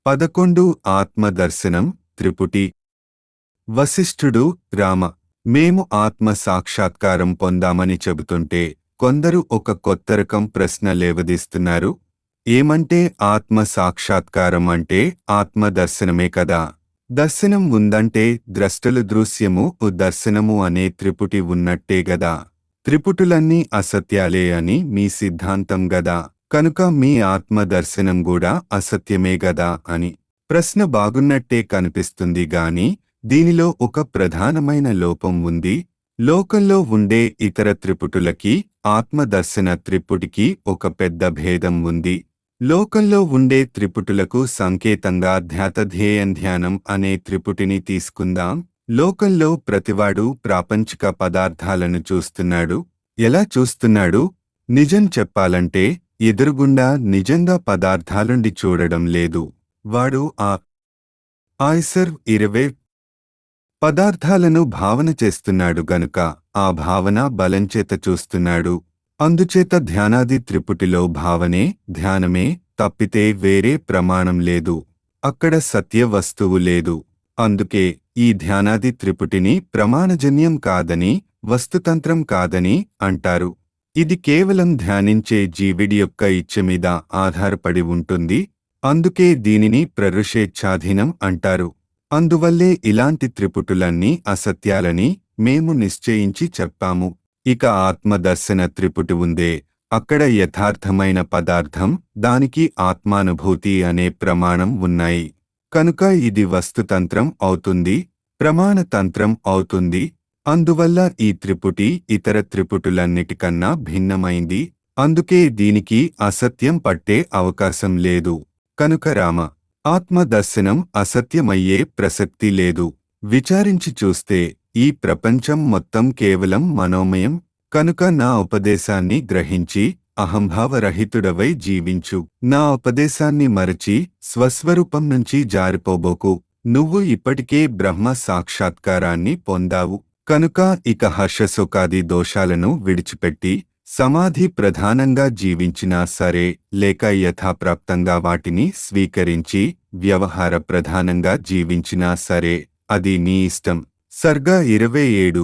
పదకొండు ఆత్మదర్శనం త్రిపుటి వశిష్ఠుడు రామ మేము ఆత్మ సాక్షాత్కారం పొందామని చెబుతుంటే కొందరు ఒక కొత్త రకం ప్రశ్న లేవదీస్తున్నారు ఏమంటే ఆత్మ సాక్షాత్కారం అంటే ఆత్మ దర్శనమే కదా దర్శనం ఉందంటే ద్రష్టలు దృశ్యము ఉ దర్శనము అనే త్రిపుటి ఉన్నట్టే గదా త్రిపుటులన్నీ అసత్యాలే అని మీ సిద్ధాంతం గదా కనుక మీ ఆత్మ దర్శనం కూడా అసత్యమే గదా అని ప్రశ్న బాగున్నట్టే కనిపిస్తుంది గాని దీనిలో ఒక ప్రధానమైన లోపం ఉంది లోకంలో ఉండే ఇతర త్రిపుటులకి ఆత్మదర్శన త్రిపుటికి ఒక పెద్ద భేదం ఉంది లోకంలో ఉండే త్రిపుటులకు సంకేతంగా ధ్యాతధ్యేయం ధ్యానం అనే త్రిపుటిని తీసుకుందాం లోకంలో ప్రతివాడు ప్రాపంచిక పదార్థాలను చూస్తున్నాడు ఎలా చూస్తున్నాడు నిజం చెప్పాలంటే ఎదురుగుండా నిజంగా పదార్థాలుండి చూడడం లేదు వాడు ఆ ఆయ్సర్ ఇరవై పదార్థాలను భావన చేస్తున్నాడు గనుక ఆ భావన బలంచేత చూస్తున్నాడు అందుచేత ధ్యానాది త్రిపుటిలో భావనే ధ్యానమే తప్పితే వేరే ప్రమాణం లేదు అక్కడ సత్య వస్తువు లేదు అందుకే ఈ ధ్యానాది త్రిపుటిని ప్రమాణజన్యం కాదని వస్తుతంత్రం కాదని అంటారు ఇది కేవలం ధ్యానించే జీవిడి యొక్క ఇచ్చ మీద ఆధారపడి ఉంటుంది అందుకే దీనిని ప్రరుషేచ్ఛాధీనం అంటారు అందువల్లే ఇలాంటి త్రిపుటులన్నీ అసత్యాలని మేము నిశ్చయించి చెప్పాము ఇక ఆత్మదర్శన త్రిపుటి ఉందే అక్కడ యథార్థమైన పదార్థం దానికి ఆత్మానుభూతి అనే ప్రమాణం ఉన్నాయి కనుక ఇది వస్తుతంత్రం అవుతుంది ప్రమాణతంత్రం అవుతుంది అందువల్ల ఈ త్రిపుటి ఇతర త్రిపుటులన్నిటికన్నా భిన్నమైంది అందుకే దీనికి అసత్యం పట్టే అవకాశం లేదు కనుక రామ ఆత్మదర్శనం అసత్యమయ్యే ప్రసక్తి లేదు విచారించి చూస్తే ఈ ప్రపంచం మొత్తం కేవలం మనోమయం కనుక నా ఉపదేశాన్ని గ్రహించి అహంభావరహితుడవై జీవించు నా ఉపదేశాన్ని మరచి స్వస్వరూపం నుంచి జారిపోబోకు నువ్వు ఇప్పటికే బ్రహ్మ సాక్షాత్కారాన్ని పొందావు కనుక ఇక హర్షశోకాది దోషాలను విడిచిపెట్టి సమాధి ప్రధానంగా జీవించినా సరే లేక యథాప్రాప్తంగా వాటిని స్వీకరించి వ్యవహార ప్రధానంగా జీవించినా సరే అది నీ ఇష్టం సర్గ ఇరవై ఏడు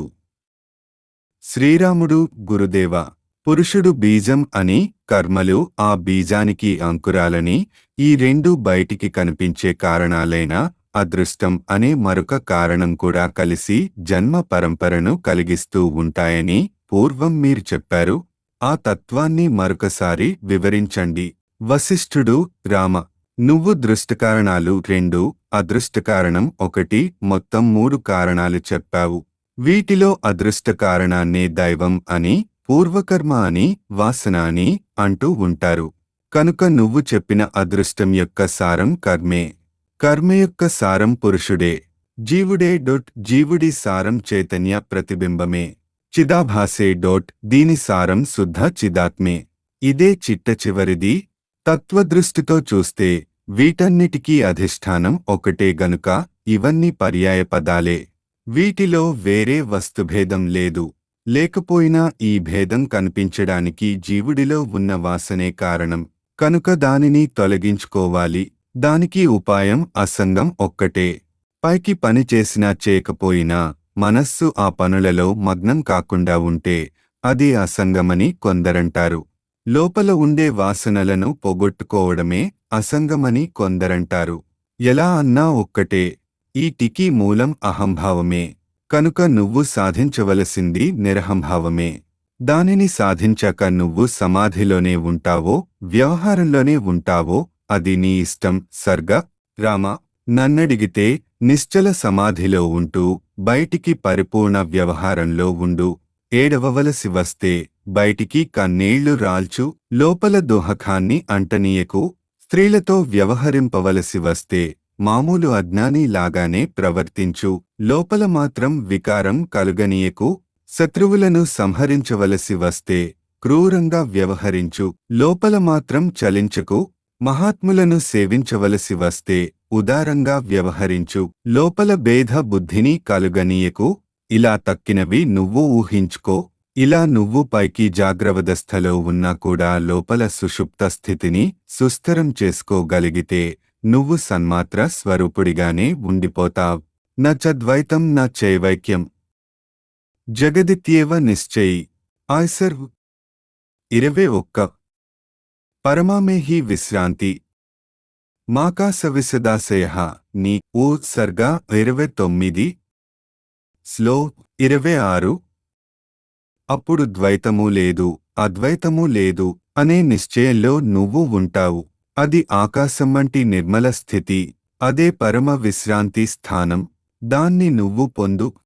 శ్రీరాముడు గురుదేవ పురుషుడు బీజం అని కర్మలు ఆ బీజానికి అంకురాలని ఈ రెండు బయటికి కనిపించే కారణాలైన అదృష్టం అనే మరొక కారణం కూడా కలిసి జన్మ పరంపరను కలిగిస్తూ ఉంటాయని పూర్వం మీరు చెప్పారు ఆ తత్వాన్ని మరొకసారి వివరించండి వశిష్ఠుడు రామ నువ్వు దృష్టకారణాలు రెండు అదృష్టకారణం ఒకటి మొత్తం మూడు కారణాలు చెప్పావు వీటిలో అదృష్ట కారణాన్నే దైవం అని పూర్వకర్మ అని వాసన అని అంటూ ఉంటారు కనుక నువ్వు చెప్పిన అదృష్టం యొక్క సారం కర్మే కర్మ యొక్క సారం పురుషుడే జీవుడే డొట్ జీవుడి సారం చైతన్య ప్రతిబింబమే చిదాభాసే డోట్ దీని సారం శుద్ధ చిదాత్మే ఇదే చిట్ట చివరిది తత్వదృష్టితో చూస్తే వీటన్నిటికీ అధిష్టానం ఒకటే గనుక ఇవన్నీ పర్యాయ పదాలే వీటిలో వేరే వస్తుభేదం లేదు లేకపోయినా ఈ భేదం కనిపించడానికి జీవుడిలో ఉన్న వాసనే కారణం కనుక దానిని తొలగించుకోవాలి దానికి ఉపాయం అసంగం ఒక్కటే పైకి పని చేసినా చేయకపోయినా మనస్సు ఆ పనులలో మగ్నం కాకుండా ఉంటే అది అసంగమని కొందరంటారు లోపల ఉండే వాసనలను పోగొట్టుకోవడమే అసంగమని కొందరంటారు ఎలా అన్నా ఒక్కటే ఈ టికి మూలం అహంభావమే కనుక నువ్వు సాధించవలసింది నిరహంభావమే దానిని సాధించాక నువ్వు సమాధిలోనే ఉంటావో వ్యవహారంలోనే ఉంటావో అది నీ ఇష్టం సర్గ రామ నన్నడిగితే నిశ్చల సమాధిలో ఉంటూ బయటికి పరిపూర్ణ వ్యవహారంలో ఉండు ఏడవవలసి వస్తే బయటికి కన్నీళ్లు రాల్చు లోపల దోహకాన్ని అంటనీయకు స్త్రీలతో వ్యవహరింపవలసి వస్తే మామూలు అజ్ఞాని లాగానే ప్రవర్తించు లోపల మాత్రం వికారం కలుగనీయకు శత్రువులను సంహరించవలసి వస్తే క్రూరంగా వ్యవహరించు లోపల మాత్రం చలించకు మహాత్ములను సేవించవలసి వస్తే ఉదారంగా వ్యవహరించు లోపల భేద బుద్ధిని కలుగనీయకు ఇలా తక్కినవి నువ్వు ఊహించుకో ఇలా నువ్వు పైకి జాగ్రవదస్థలో ఉన్నా కూడా లోపల సుషుప్త స్థితిని సుస్థిరం చేసుకోగలిగితే నువ్వు సన్మాత్ర స్వరూపుడిగానే ఉండిపోతావ్ నచద్వైతం న చైవైక్యం జగదిత్యేవ నిశ్చయి ఆయ్సర్ ఇరవై ఒక్క పరమామేహి విశ్రాంతి మాకాసవిసదాశయ నీ ఊ సర్గ ఇరవై తొమ్మిది స్లో ఇరవై ఆరు అప్పుడు ద్వైతము లేదు అద్వైతము లేదు అనే నిశ్చయంలో నువ్వు ఉంటావు అది ఆకాశం వంటి నిర్మల స్థితి అదే పరమ విశ్రాంతి స్థానం దాన్ని నువ్వు పొందు